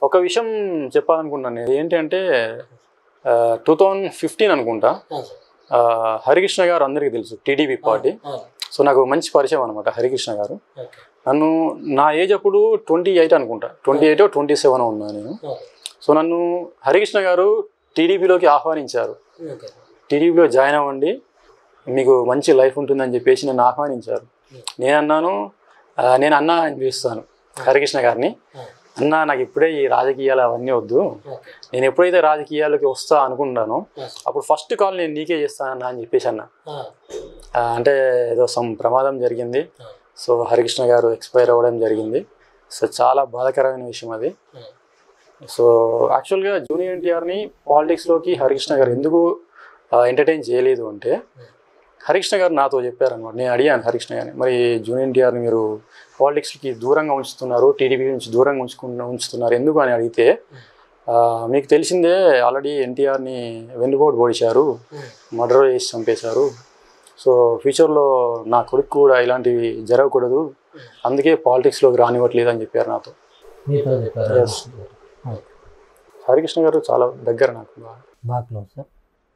ఒక విషయం చెప్పాలనుకుంటున్నాను నేను ఏంటి అంటే టూ థౌజండ్ ఫిఫ్టీన్ అనుకుంటా ఆ, హరికృష్ణ గారు అందరికీ తెలుసు టీడీపీ పార్టీ సో నాకు మంచి పరిచయం అనమాట హరికృష్ణ గారు నన్ను నా ఏజ్ అప్పుడు ట్వంటీ ఎయిట్ అనుకుంటా ట్వంటీ ఎయిట్ ట్వంటీ సెవెన్ ఉన్నా నేను సో నన్ను హరికృష్ణ గారు టీడీపీలోకి ఆహ్వానించారు టీడీపీలో జాయిన్ అవ్వండి మీకు మంచి లైఫ్ ఉంటుందని చెప్పేసి నన్ను ఆహ్వానించారు నేను అన్నాను ఆ, నేను అన్నా అని పిలుస్తాను హరికృష్ణ గారిని అన్న నాకు ఇప్పుడే ఈ రాజకీయాలు అవన్నీ వద్దు నేను ఎప్పుడైతే రాజకీయాల్లోకి వస్తా అనుకుంటానో అప్పుడు ఫస్ట్ కాల్ నేను నీకే చేస్తానన్నా అని చెప్పేసి అన్న ఆ, అంటే ఏదో సమ్ ప్రమాదం జరిగింది సో హరికృష్ణ గారు ఎక్స్పైర్ అవ్వడం జరిగింది సో చాలా బాధాకరమైన విషయం అది సో యాక్చువల్గా జూనియర్ ఎన్టీఆర్ని పాలిటిక్స్లోకి హరికృష్ణ గారు ఎందుకు ఎంటర్టైన్ చేయలేదు అంటే హరికృష్ణ గారు నాతో చెప్పారనమాట నేను అడిగాను హరికృష్ణ గారిని మరి జూనియర్ ఎన్టీఆర్ని మీరు పాలిటిక్స్కి దూరంగా ఉంచుతున్నారు టీడీపీ నుంచి దూరంగా ఉంచుకు ఉంచుతున్నారు ఎందుకు అని అడిగితే ఆ, మీకు తెలిసిందే ఆల్రెడీ ఎన్టీఆర్ని వెన్నుపోటు పొడిచారు మర్డర్ చేసి చంపేశారు సో ఫ్యూచర్లో నా కొడుకు కూడా ఇలాంటివి జరగకూడదు అందుకే పాలిటిక్స్లోకి రానివ్వట్లేదు అని చెప్పారు నాతో మీతో చెప్పారు Yes. హరికృష్ణ గారు చాలా దగ్గర నాకు బాగా. బాగా క్లోజ్ సార్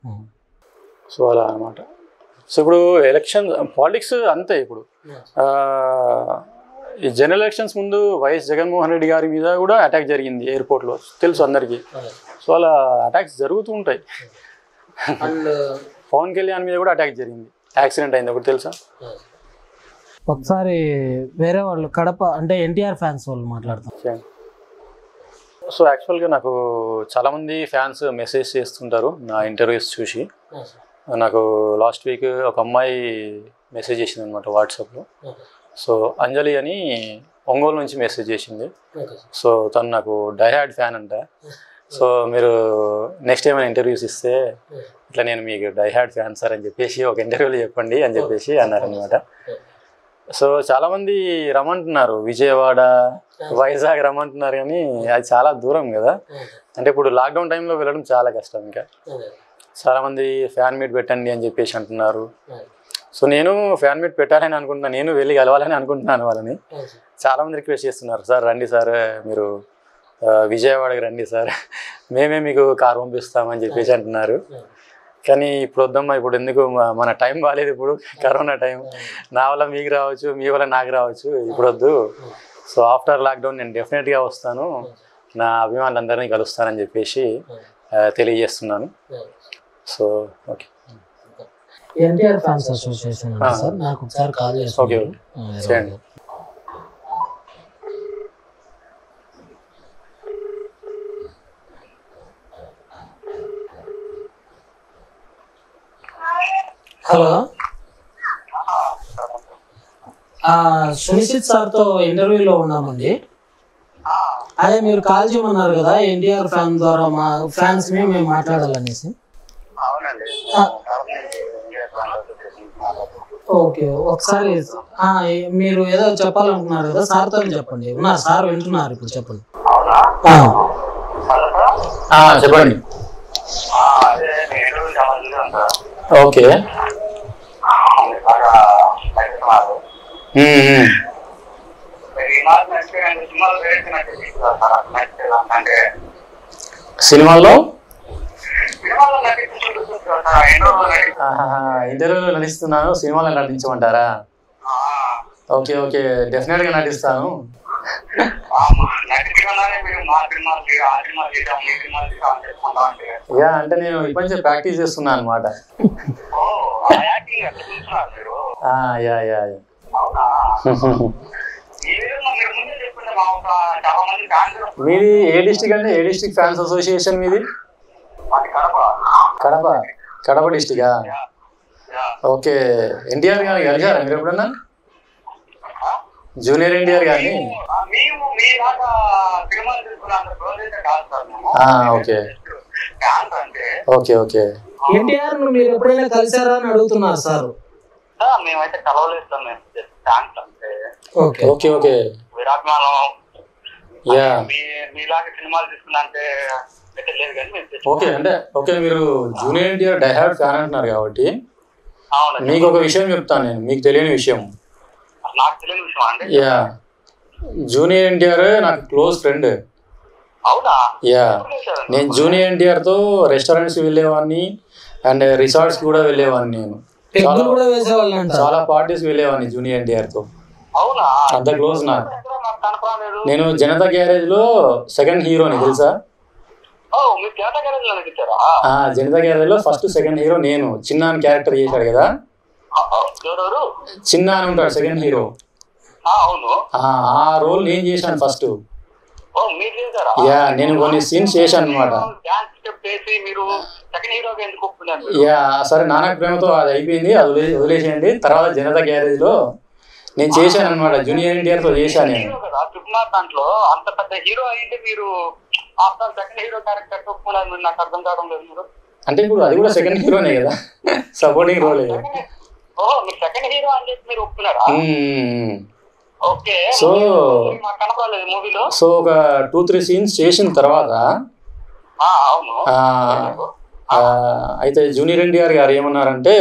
సో అలా అనమాట సో ఇప్పుడు ఎలక్షన్ పాలిటిక్స్ అంతే ఇప్పుడు ఆ, ఈ జనరల్ ఎలక్షన్స్ ముందు వైఎస్ జగన్మోహన్ రెడ్డి గారి మీద కూడా అటాక్ జరిగింది ఎయిర్పోర్ట్లో తెలుసు అందరికీ సో అలా అటాక్స్ జరుగుతూ ఉంటాయి అండ్ పవన్ కళ్యాణ్ మీద కూడా అటాక్ జరిగింది యాక్సిడెంట్ అయింది ఒకటి తెలుసా ఒకసారి వేరే వాళ్ళు కడప అంటే ఎన్టీఆర్ ఫ్యాన్స్ వాళ్ళు మాట్లాడతాం చేయండి. సో యాక్చువల్గా నాకు చాలామంది ఫ్యాన్స్ మెసేజ్ చేస్తుంటారు నా ఇంటర్వ్యూస్ చూసి నాకు లాస్ట్ వీక్ ఒక అమ్మాయి మెసేజ్ చేసింది అనమాట వాట్సాప్లో సో అంజలి అని ఒంగోలు నుంచి మెసేజ్ చేసింది సో తను నాకు డైహార్డ్ ఫ్యాన్ అంట సో మీరు నెక్స్ట్ ఏమైనా ఇంటర్వ్యూస్ ఇస్తే ఇట్లా నేను మీకు డైహార్డ్ ఫ్యాన్ సార్ అని చెప్పేసి ఒక ఇంటర్వ్యూలో చెప్పండి అని చెప్పేసి అన్నారనమాట సో చాలామంది రమ్మంటున్నారు విజయవాడ వైజాగ్ రమ్మంటున్నారు కానీ అది చాలా దూరం కదా అంటే ఇప్పుడు లాక్డౌన్ టైంలో వెళ్ళడం చాలా కష్టం ఇంకా చాలామంది ఫ్యాన్ మీట్ పెట్టండి అని చెప్పేసి అంటున్నారు సో నేను ఫ్యాన్ మీట్ పెట్టాలని అనుకుంటున్నాను నేను వెళ్ళి కలవాలని అనుకుంటున్నాను వాళ్ళని చాలామంది రిక్వెస్ట్ చేస్తున్నారు సార్ రండి సార్ మీరు ఆ, విజయవాడకి రండి సార్ మేమే మీకు కార్ పంపిస్తామని చెప్పేసి అంటున్నారు కానీ ఇప్పుడు వద్దమ్మా ఇప్పుడు ఎందుకు మ- మన టైం బాగాలేదు ఇప్పుడు కరోనా టైం నా వల్ల మీకు రావచ్చు మీ వల్ల నాకు రావచ్చు ఇప్పుడు వద్దు సో ఆఫ్టర్ లాక్డౌన్ నేను డెఫినెట్గా వస్తాను నా అభిమానులందరినీ కలుస్తానని చెప్పేసి ఆ, తెలియజేస్తున్నాను so okay NTR fans association ఉంది ఆ. సార్ నాకు ఒకసారి కాల్ చేసి ఓకే, చేయండి. హలో ఆ, సునిశ్చిత్ సార్తో ఇంటర్వ్యూలో ఉన్నామండి అదే మీరు కాల్ చేయమన్నారు కదా ఎన్టీఆర్ ఫ్యాన్ ద్వారా మా ఫ్యాన్స్ మేము మాట్లాడాలనేసి అవునండి ఆ. ఓకే ఒకసారి ఆ, ఏ- మీరు ఏదో చెప్పాలనుకున్నారు కదా సార్తో చెప్పండి ఉన్నారు సార్ వింటున్నారు ఇప్పుడు చెప్పండి అవునా ఆ, ఆ, చెప్పండి ఆ, అదే నేను చాలా చూసాను సార్ ఓకే బాగా తగ్గుతున్నారు ఉమ్, ఉమ్. మీరు ఈ మాట నచ్చితే నేను సినిమాలు వేసినట్టు తీసుకున్నారు సార్ నచ్చితే అంటే సినిమాల్లో సినిమాలో నటించుకుంటూ సార్ ఎన్నో నటి- ఆహాహా, ఇంటర్వ్యూలో నటిస్తున్నాను సినిమాలో నటించమంటారా ఆ, ఓకే ఓకే డెఫినెట్గా నటిస్తాను ఆ, నటించకుండానే మీరు మా సినిమాలు చేయ- ఆ సినిమాలు చేద్దాం ఈ సినిమాలు చేద్దాం అని చెప్పుకుంటా అంటే యా అంటే నేను ఇప్పటి నుంచి ప్రాక్టీస్ చేస్తున్నాను అనమాట ఓ ఆ యాక్టింగ్ ఎట్లా చూస్తున్నారు మీరు యా యా యా అవునా ఈ విధంగా మీరు ముందే చెప్పుకుంటే మా ఒక చాలా మంది ఫ్యాన్స్ మీది ఏ డిస్టిక్ అంటే ఏ డిస్టిక్ ఫ్యాన్స్ అసోసియేషన్ మీది మాది కడప కడప కడప డిస్టికా యా, యా. ఓకే ఎన్టీఆర్ గారిని కలిసారా మీరు ఎప్పుడన్నా జూనియర్ ఎన్టీఆర్ గారిని ఆ, మేము మీలాగా సినిమాలు తీసుకున్నంత క్లోజ్ అయితే కాదు సార్ మేము ఆ, ఓకే డాన్స్ అంటే ఓకే ఓకే ఎన్టీఆర్ ను మీరు ఎప్పుడైనా కలిసారా అని అడుగుతున్నారు సార్ ఆ, మేమైతే కలవలేదు సార్ మేము డాన్స్ అంటే ఓకే ఓకే ఓకే విరాట్మానం యా మీ మీలాగా సినిమాలు తీసుకున్నంటే అయితే లేదు కానీ మేము ఓకే అంటే ఓకే మీరు జూనియర్ ఎన్టీఆర్ డైహార్డ్ ఫ్యాన్ అంటున్నారు కాబట్టి అవునండి మీకు ఒక విషయం చెప్తాను నేను మీకు తెలియని విషయం నాకు తెలియని విషయం అండి యా జూనియర్ ఎన్టీఆర్ నాకు క్లోజ్ ఫ్రెండ్ అవునా యా ఎప్పుడు చేశారండి? నేను జూనియర్ ఎన్టీఆర్తో రెస్టారెంట్స్కి వెళ్ళేవాడిని అండ్ రిసార్ట్స్ కూడా వెళ్ళేవాడిని నేను పెగ్గులు కూడా వేసేవాళ్ళంట చాలా పార్టీస్కి వెళ్ళేవాడిని జూనియర్ ఎన్టీఆర్తో అవునా అంత క్లోజ్ నాకు ఎక్కడ నాకు కనపడలేదు నేను జనతా గ్యారేజ్లో సెకండ్ హీరోని తెలుసా ఓ మీరు జనతా గ్యారేజ్ లో నటించారా ఆ, జనతా గ్యారేజ్లో ఫస్ట్ సెకండ్ హీరో నేను చిన్న అని క్యారెక్టర్ చేశాడు కదా ఎవరెవరు చిన్న అని ఉంటాడు సెకండ్ హీరో ఆ, అవును ఆ ఆ రోల్ నేను చేశాను ఫస్ట్ ఓ మీరు చేశారా యా నేను కొన్ని సీన్స్ చేశాను అనమాట డాన్స్ స్టెప్ వేసి మీరు సెకండ్ హీరోగా ఎందుకు ఒప్పుకున్నారు మీరు? యా సరే నాన్న ప్రేమతో అది అయిపోయింది అది వదిలే వదిలేసేయండి తర్వాత జనతా గ్యారేజ్లో నేను చేశాను అనమాట జూనియర్ ఎన్టీఆర్తో చేశాను నేను హీరో కదా సుకుమార్ దాంట్లో అంత పెద్ద హీరో అయింది మీరు ఆఫ్టర్ సెకండ్ హీరో క్యారెక్టర్ ఒప్పుకున్నారు మీరు నాకు అర్థం కావడం లేదు మీరు అంటే ఇప్పుడు అది కూడా సెకండ్ హీరోనే కదా సపోర్టింగ్ రోలే కదా ఓ మీరు సెకండ్ హీరో అని చెప్పి మీరు ఒప్పుకున్నారా మ్మ్. ఓకే So- మీరు మాకు కనపడలేదు మూవీలో సో ఒక టూ త్రీ సీన్స్ చేసిన తర్వాత అవును ఆ, ఆ, అయితే జూనియర్ ఎన్టీఆర్ గారు ఏమన్నారంటే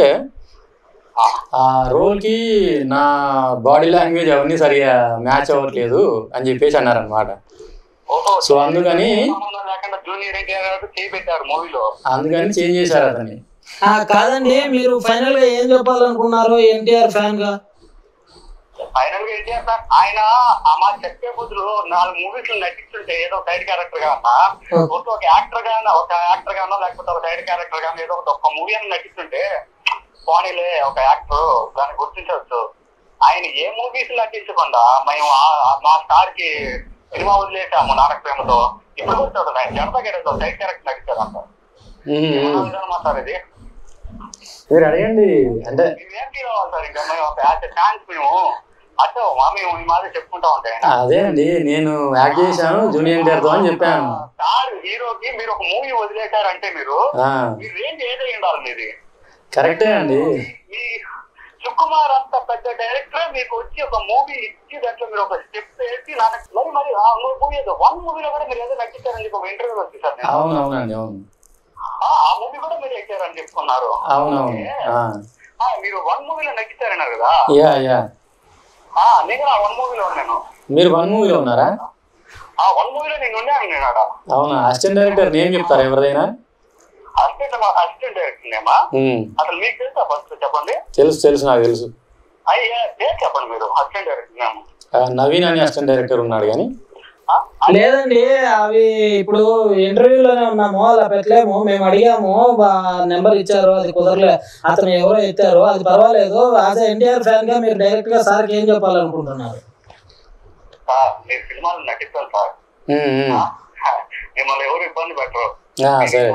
ఆ, ఆ రోల్కి నా బాడీ లాంగ్వేజ్ అవన్నీ సరిగా మ్యాచ్ అవ్వట్లేదు అని చెప్పేసి అన్నారనమాట ఓహో సో అందుకని సంబంధం లేకుండా జూనియర్ ఎన్టీఆర్ గారు చేపెట్టారు మూవీలో అందుకని చేంజ్ చేశారు అతన్ని ఆ, కాదండి మీరు ఫైనల్ గా ఏం చెప్పాలనుకున్నారు ఎన్టీఆర్ ఫ్యాన్ గా ఫైనల్ గా ఎన్టీఆర్ సార్ ఆయన ఆ మా చెప్పే బుద్ధులు నాలుగు మూవీస్ నటిస్తుంటే ఏదో సైడ్ క్యారెక్టర్ గా అన్నా ఒక ఒక యాక్టర్ గానో ఒక యాక్టర్ గానో లేకపోతే ఒక సైడ్ క్యారెక్టర్ గానో ఏదో ఒక మూవీ అని నటిస్తుంటే పోనీలే ఒక యాక్టర్ దాన్ని గుర్తించవచ్చు ఆయన ఏ మూవీస్ నటించకుండా మేము ఆ- ఆ మా స్టార్ కి సినిమా వదిలేసాము నాటక ప్రేమతో ఇప్పుడు కూడా చూడండి ఆయన జనతా గేరేతో సైడ్ క్యారెక్టర్ నటించారంట మ్మ్. మా సార్ ఇది మీరు అడగండి అంటే మేమేం ఫీల్ అవ్వాలి సార్ ఇంకా మేము ఒక యాజ్ ఛాన్స్ మేము అట్లా మా మేము ఈ మాదిరి చెప్పుకుంటా ఉంటాయి ఆయన అదే అండి నేను యాక్ట్ చేశాను జూనియర్ ఎన్టీఆర్తో అని చెప్పాను స్టార్ హీరోకి మీరు ఒక మూవీ వదిలేశారంటే మీరు ఆ, మీ రేంజ్ ఏదై ఉండాలి మీది కరెక్టే అండి మీ సుకుమార్ అంత పెద్ద డైరెక్టర్ మీకు వచ్చి ఒక మూవీ ఇచ్చి దాంట్లో మీరు ఒక స్టెప్ వేసి నాకు మరి మరి ఆ మూవీ ఏదో వన్ మూవీలో కూడా మీరు ఏదో నటించారని చెప్పి ఒక ఇంటర్వ్యూలో వచ్చేసారు నేను అవును అవునండి అవును ఆ, ఆ మూవీ కూడా మీరు ఎక్కారని చెప్పుకున్నారు అవునవును ఆ. ఆ, మీరు వన్ మూవీలో నటించారన్నారు కదా యా యా ఆ, నేను ఆ వన్ మూవీలో ఉన్నాను మీరు వన్ మూవీలో ఉన్నారా ఆ వన్ మూవీలో నేను ఉన్నాను నేను ఆడ అవునా అసిస్టెంట్ డైరెక్టర్ నేమ్ చెప్తారా ఎవరిదైనా అసిస్టెంట్ అసిస్టెంట్ డైరెక్టర్ నేమా మ్మ్. అసలు మీకు తెలుసా ఫస్ట్ చెప్పండి తెలుసు తెలుసు నాకు తెలుసు అయ్యా పేరు చెప్పండి మీరు అసిస్టెంట్ డైరెక్టర్ నేమ్ ఆ, నవీన్ అని అసిస్టెంట్ డైరెక్టర్ ఉన్నాడు కానీ ఆ? లేదండి అవి ఇప్పుడు ఇంటర్వ్యూలోనే ఉన్నాము అలా పెట్టలేము మేము అడిగాము నెంబర్ ఇచ్చారు అది కుదరలే అతను ఎవరో ఎత్తారు అది పర్వాలేదు యాజ్ ఎన్టీఆర్ ఫ్యాన్ గా మీరు డైరెక్ట్ గా సార్ ఏం చెప్పాలనుకుంటున్నారు సార్ మీరు సినిమాలు నటిస్తారు సార్ మ్మ్, మ్మ్. మిమ్మల్ని ఎవరు ఇబ్బంది పెట్టరు ఆ, సరే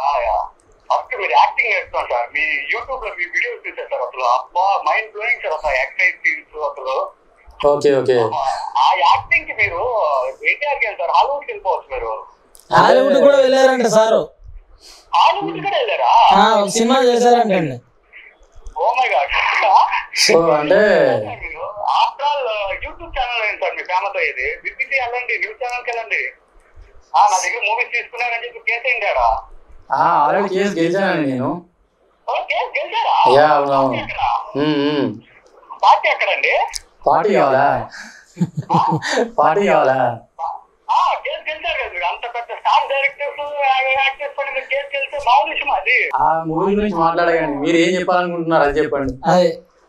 ఫస్ట్ మీరు యాక్టింగ్ చేస్తాం సార్ మీ యూట్యూబ్ లో మీ వీడియోస్ చూసారు సార్ అసలు అబ్బా మైండ్ బ్లోయింగ్ సార్ అసలు ఎక్సైజ్ సీన్స్ అసలు ఓకే ఓకే ఆ యాక్టింగ్ కి మీరు ఎన్టీఆర్ కి సార్ హాలీవుడ్ వెళ్ళిపోవచ్చు మీరు హాలీవుడ్ కూడా వెళ్ళారంట సారు హాలీవుడ్ కూడా వెళ్ళారా ఆ, ఒక సినిమా చేశారంటండి ఓ మై గాడ్ సో అంటే ఆఫ్టర్ ఆల్ యూట్యూబ్ ఛానల్ ఏంటి సార్ మీ ఫేమస్ అయ్యేది బీబీసీ వెళ్ళండి న్యూస్ ఛానల్కి వెళ్ళండి ఆ, నా దగ్గర మూవీస్ తీసుకున్నారని చెప్పి కేసు అయిందాడా ఆల్రెడీ కేసు గెలిచానండి నేను ఓ, కేసు గెలిచారా యా అవునవును పార్టీ ఎక్కడ? మ్మ్, మ్మ్. పార్టీ ఎక్కడండి పార్టీ కావాలా పార్టీ కావాలా ఆ, కేసు గెలిచారు కదా మీరు అంత పెద్ద స్టార్ డైరెక్టర్స్ యాక్టర్స్ పడి మీరు కేసు గెలిస్తే మామూలు విషయం అది ఆ మూవీ గురించి మాట్లాడకండి మీరు ఏం చెప్పాలనుకుంటున్నారు అది చెప్పండి అది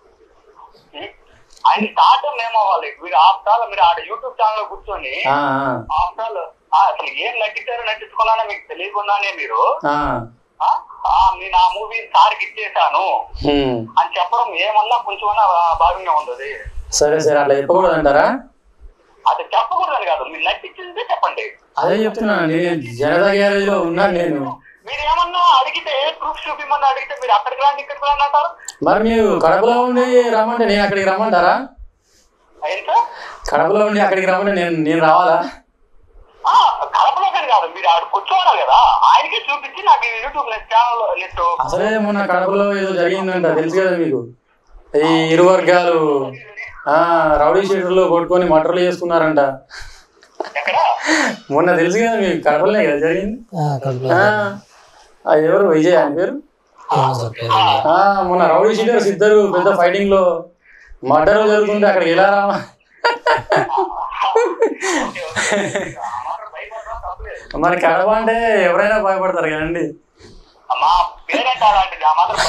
ఆయన స్టార్ట్ ఏమవ్వాలి మీరు ఆఫ్టర్ ఆల్ మీరు ఆడ యూట్యూబ్ ఛానల్ కూర్చొని ఆ, ఆ, ఆఫ్టర్ ఆల్ అసలు ఏం నటించారో నటించుకున్నానో మీకు తెలియకుండానే మీరు ఆ. ఆ, ఆ, నేను ఆ మూవీ సార్కి ఇచ్చేసాను మ్మ్. అని చెప్పడం ఏమన్నా కొంచెమన్నా భాగంగా ఉండదు సరే సరే అట్లా చెప్పకూడదు అంటారా అది చెప్పకూడదని కాదు మీరు నటించిందే చెప్పండి అదే చెప్తున్నానండి జనతా గ్యారేజ్ లో ఉన్నాను నేను మీరు ఏమన్నా అడిగితే ప్రూఫ్ చూపిమని అడిగితే మీరు అక్కడికి రాండి ఇక్కడికి రాండి అంటారు మరి మీరు కడపలో ఉండి రమ్మంటే నేను అక్కడికి రమ్మంటారా ఎంత కడపలో ఉండి అక్కడికి రమ్మంటే నేను నేను రావాలా ఆ, కడపలో కానీ కాదు మీరు ఆడ కూర్చోవాలి కదా ఆయనకి చూపించి నాకు యూట్యూబ్ నెట్ ఛానల్ నెట్ అసలే మొన్న కడపలో ఏదో జరిగిందంట తెలుసు కదా మీకు ఈ ఇరు వర్గాలు ఆ రౌడీ షీటర్లు కొట్టుకొని మటర్లు చేసుకున్నారంట ఎక్కడ మొన్న తెలుసు కదా మీకు కడపలే కదా జరిగింది ఆ, కడుపులో. ఆ, ఆ ఎవరు విజయ్ ఆయన పేరు ఆ, సార్ పేరు. ఆ, మొన్న రౌడీ షీటర్స్ ఇద్దరు పెద్ద ఫైటింగ్ లో మర్డర్ జరుగుతుంటే అక్కడికి ఎలా రావా ఓకే, ఓకే. ఆ మాట భయపడడం తప్పలేదు. మరి కడప అంటే ఎవరైనా భయపడతారు కదండి మా పేరెంట్ అలాంటిది ఆ మాత్రం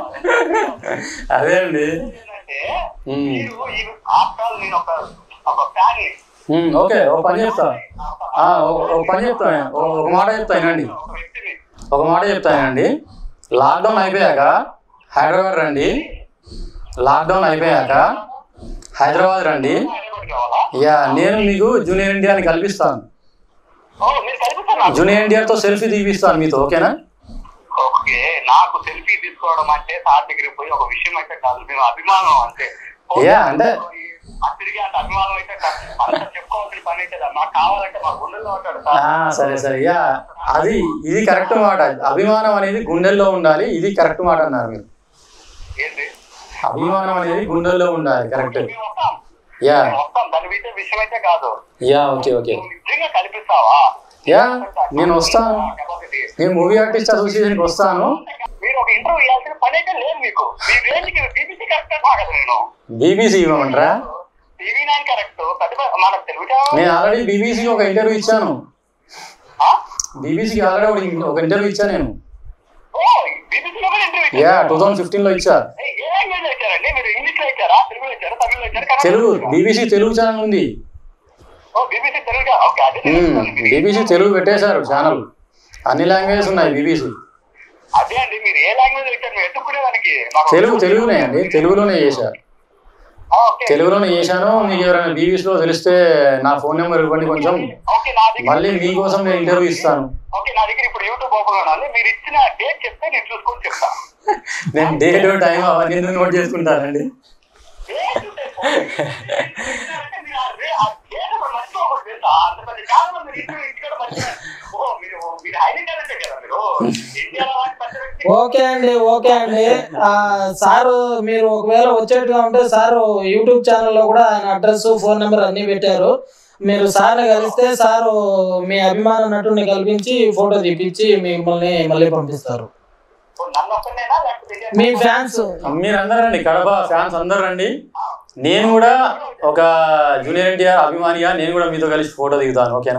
భయం. అదే అండి ఏంటంటే ఉమ్. మీరు ఈ ఆఫ్టర్ ఆల్ నేను ఒక ఒక ఫ్యాన్ ఉమ్, ఓకే ఒక పని చెప్తా ఆ, ఒక- ఒక పని చెప్తాను ఒక ఒక మాట చెప్తానండి ఒక వ్యక్తిని ఒక మాట చెప్తానండి లాక్డౌన్ అయిపోయాక హైదరాబాద్ రండి లాక్డౌన్ అయిపోయాక హైదరాబాద్ రండి ఎవరికి కావాలా యా నేను మీకు జూనియర్ ఇండియాని కల్పిస్తాను ఓ మీరు కనిపిస్తున్నారు జూనియర్ ఇండియాతో సెల్ఫీ తీపిస్తాను మీతో ఓకేనా ఓకే నాకు సెల్ఫీ తీసుకోవడం అంటే సార్ దగ్గరికి పోయి ఒక విషయం అయితే కాదు మేము అభిమానం అంటే యా, అంటే- అతడికి అంత అభిమానం అయితే కాదు. అంత చెప్పుకోవాల్సిన పని అయితే కాదు. మాకు కావాలంటే మా గుండెల్లో ఉంటాడు ఆ, సార్ సరే సరే యా అది ఇది కరెక్ట్ మాట అభిమానం అనేది గుండెల్లో ఉండాలి ఇది కరెక్ట్ మాట అన్నారు మీరు ఏంటి అభిమానం అనేది గుండెల్లో ఉండాలి కరెక్ట్ మేము వస్తాం యా మేము వస్తాం దాని మీద విషయం అయితే కాదు యా ఓకే ఓకే నువ్వు నిజంగా కల్పిస్తావా యా నేను వస్తాను Capacity. నేను మూవీ ఆర్టిస్ట్ అసోసియేషన్కి వస్తాను మీరు ఒక ఇంటర్వ్యూ ఇవ్వాల్సిన పని అయితే లేదు మీకు మీ రేంజ్కి బీబీసీ కరెక్ట్ బాగా నేను బీబీసీ ఇవ్వమంటారా టీవీ నైన్ కరెక్ట్ పెద్ద మనకు తెలుగు ఛానల్ నేను ఆల్రెడీ బీబీసీకి ఒక ఇంటర్వ్యూ ఇచ్చాను ఆ? బీబీసీకి ఆల్రెడీ ఒక- ఒక ఇంటర్వ్యూ ఇచ్చాను నేను ఓ బీబీసీలో కూడా ఇంటర్వ్యూ యా టూ థౌజండ్ ఫిఫ్టీన్లో ఇచ్చా ఏ ఏ లాంగ్వేజ్ ఇచ్చారండి మీరు ఇంగ్లీష్ లో ఇచ్చారా తెలుగులో ఇచ్చారా తమిళలో ఇచ్చారా కన్నడలో తెలుగు ఇచ్చారా? బీబీసీ తెలుగు ఛానల్ ఉంది ఓ బీబీసీ తెలుగు ఓకే అదే తెలుస్తుంది. మీరు బీబీసీ తెలుగు పెట్టేశారు ఛానల్ అన్ని లాంగ్వేజెస్ ఉన్నాయి బీబీసీ అదే అండి మీరు ఏ లాంగ్వేజ్ ఇచ్చారు మీరు ఎత్తుకునేదానికి మాకు తెలుగు తెలుగునే అండి తెలుగులోనే చేశా ఆ, ఓకే తెలుగులోనే చేశాను మీకు ఎవరైనా బీబీసీలో తెలిస్తే నా ఫోన్ నెంబర్ ఇవ్వండి కొంచెం ఓకే నా దగ్గర మళ్ళీ మీకోసం నేను ఇంటర్వ్యూ ఇస్తాను ఓకే నా దగ్గర ఇప్పుడు యూట్యూబ్ ఓపెన్ ఉండాలి మీరు ఇచ్చిన డేట్ చెప్తే నేను చూసుకొని చెప్తా నేను డేట్ టైం అవన్నీ నోట్ చేసుకుంటానండి డేట్ ఉంటే పోనీ. అంటే మీరు ఆ డే- ఆ డేట్ అప్పుడు మర్చిపోకూడదు తెలుసా? అంత పెద్ద ఛానల్ మీరు ఇంటర్వ్యూ ఇచ్చుకోవడం మర్చిపోయారు. ఓ, మీరు మీరు హైలీ టాలెంటెడ్ కదా మీరు ఇండియాలో లాంటి పెద్ద వ్యక్తి ఓకే అండి ఓకే అండి ఆ, సారు మీరు ఒకవేళ వచ్చేట్టుగా ఉంటే సారు యూట్యూబ్ ఛానల్లో కూడా ఆయన అడ్రస్ ఫోన్ నెంబర్ అన్నీ పెట్టారు మీరు సార్ కలిస్తే సారు మీ అభిమాన నటుడిని కల్పించి ఫోటో తీపిచ్చి మిమ్మల్ని మళ్ళీ పంపిస్తారు ఓ, నన్ను ఒక్కనేనా లేకపోతే ఇండియా- మీ ఫ్యాన్స్ మీరందరూ రండి కడప ఫ్యాన్స్ అందరూ రండి నేను కూడా ఒక జూనియర్ ఎన్టీఆర్ అభిమానిగా నేను కూడా మీతో కలిసి ఫోటో దిగుతాను ఓకేనా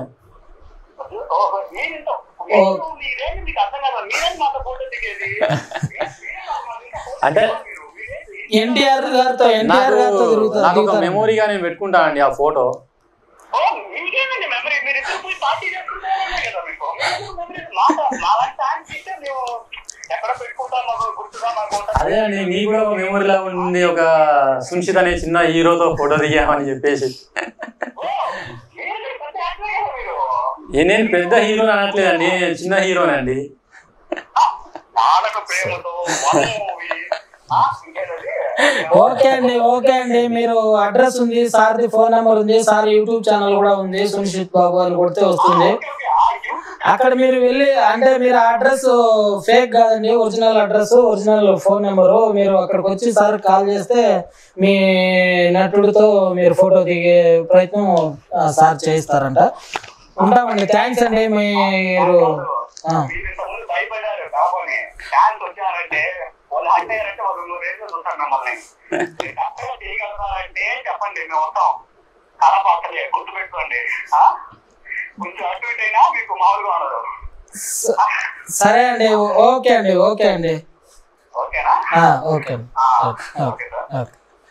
ఓ, మీరింత మీరు మీరేంటి మీకు అర్థం కాదు మీరేంటి మాతో ఫోటో దిగేది మీ- మీరే మాకు ఇంకా ఫోటో అంటే దిగరు మీరు. మీరేంటి? ఎన్టీఆర్ గారితో నాకు ఎన్టీఆర్ గారితో తిరుగుతారు నాకు ఒక దిగుతారు. మెమోరీగా నేను పెట్టుకుంటానండి ఆ ఫోటో ఓ, మీకేనండి మెమరీ మీరు ఇద్దరు పోయి పార్టీ చేసుకుంటారనే కదా మీకు మీకు మెమరీ మా మా లాంటి ఫ్యాన్స్ ఇస్తే మేము ఎక్కడ పెట్టుకుంటాం మాకు గుర్తుగా మాకు ఉంటుంది. అదే అండి నీ కూడా ఒక మెమొరీలా ఉంది ఒక సున్షిత్ అనే చిన్న హీరోతో ఫోటో దిగామని చెప్పేసి ఓ, మీరు పెద్ద యాక్టర్ కదా మీరు ఏ నేను పెద్ద హీరోని అనట్లేదండి నేను చిన్న హీరోనండి నాన్నకు ప్రేమతో వన్ మూవీ ఇంకేనది ఓకే అండి ఓకే అండి మీరు అడ్రస్ ఉంది సార్ది ఫోన్ నెంబర్ ఉంది సార్ యూట్యూబ్ ఛానల్ కూడా ఉంది సునిషిత్ బాబు అని కొడితే వస్తుంది ఓకే ఓకే ఆ యూట్యూబ్ అక్కడ మీరు వెళ్ళి అంటే మీరు అడ్రస్ ఫేక్ కాదండి original address original phone number మీరు అక్కడికి వచ్చి సార్ కాల్ చేస్తే మీ నటుడితో మీరు ఫోటో దిగే ప్రయత్నం ఆ, సార్ చేయిస్తారంట ఉంటామండి థ్యాంక్స్ అండి మీరు ఆ, మీరు ఇంతకుముందు భయపడ్డారు కాబోని ఫ్యాన్స్ వచ్చారంటే వాళ్ళు హట్ అయ్యారంటే వాళ్ళు నూరు రేట్లు చూస్తారు మిమ్మల్ని మీరు కరెక్ట్గా చేయగలుగుతారంటే చెప్పండి మేము వస్తాం కడప అక్కడే గుర్తుపెట్టుకోండి ఆ? కొంచెం అటు ఇటు అయినా మీకు మామూలుగా ఉండదు స- సరే అండి ఓకే అండి ఓకే అండి ఓకేనా ఆ, ఓకే అండి ఆ, okay, okay, okay sir okay.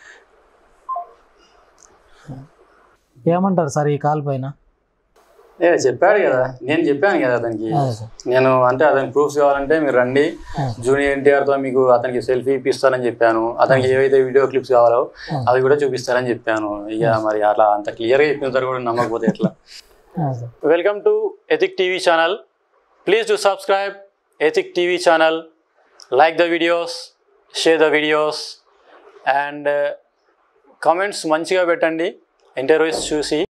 ఏమంటారు సార్ ఈ కాల్ పైన ఏ చెప్పాడు కదా నేను చెప్పాను కదా అతనికి అదే సార్ నేను అంటే అతనికి ప్రూఫ్స్ కావాలంటే మీరు రండి ఆ. జూనియర్ ఎన్టీఆర్ తో మీకు అతనికి సెల్ఫీ ఇప్పిస్తానని చెప్పాను అతనికి ఏవైతే వీడియో క్లిప్స్ కావాలో ఆ. అవి కూడా చూపిస్తారని చెప్పాను ఇక మరి అట్లా అంత క్లియర్ గా చెప్పిన తర్వాత కూడా నమ్మకపోతే ఎట్లా ఆ, sir welcome to ethic TV channel please to subscribe ethic TV channel like the videos share the videos and comments మంచిగా పెట్టండి ఇంటర్వ్యూస్ చూసి